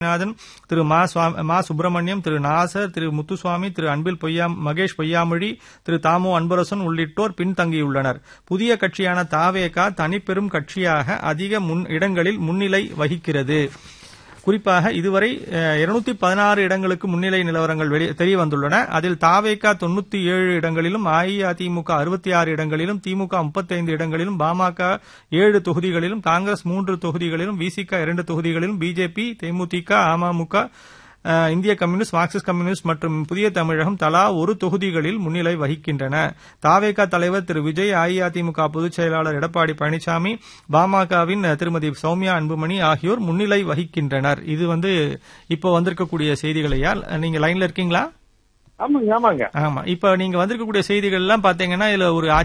நாதன் திரு மா சுவா- மா சுப்பிரமணியம் திரு நாசர் திரு முத்துசுவாமி திரு அன்பில் பொய்யா மகேஷ் பொய்யாமொழி திரு தாமு அன்பரசன் உள்ளிட்டோர் பின்தங்கியுள்ளனர் புதிய கட்சியான தாவேகா தனிப்பெரும் கட்சியாக அதிக முன் இடங்களில் முன்னிலை வகிக்கிறது குறிப்பாக இதுவரை இருநூத்தி பதினாறு இடங்களுக்கு முன்னிலை நிலவரங்கள் வெளி- தெரிய வந்துள்ளன அதில் தாவேகா தொண்ணூத்தி ஏழு இடங்களிலும் அஇஅதிமுக அறுபத்தி ஆறு இடங்களிலும் திமுக முப்பத்தைந்து இடங்களிலும் பாமக ஏழு தொகுதிகளிலும் காங்கிரஸ் மூன்று தொகுதிகளிலும் விசிக இரண்டு தொகுதிகளிலும் பிஜேபி தேமுதிக அமமுக அஹ், இந்திய கம்யூனிஸ்ட் மார்க்சிஸ்ட் கம்யூனிஸ்ட் மற்றும் புதிய தமிழகம் தலா ஒரு தொகுதிகளில் முன்னிலை வகிக்கின்றன தாவேகா தலைவர் திரு விஜய் அஇஅதிமுக பொதுச் செயலாளர் எடப்பாடி பழனிசாமி பாமகவின் திருமதி சௌமியா அன்புமணி ஆகியோர் முன்னிலை வகிக்கின்றனர் இது வந்து இப்போ வந்திருக்கக்கூடிய செய்திகளையா நீங்க லைன்ல இருக்கீங்களா ஆமாங்க ஆமாங்க ஆமா இப்ப நீங்க வந்திருக்கக்கூடிய செய்திகள் எல்லாம் பாத்தீங்கன்னா இதுல ஒரு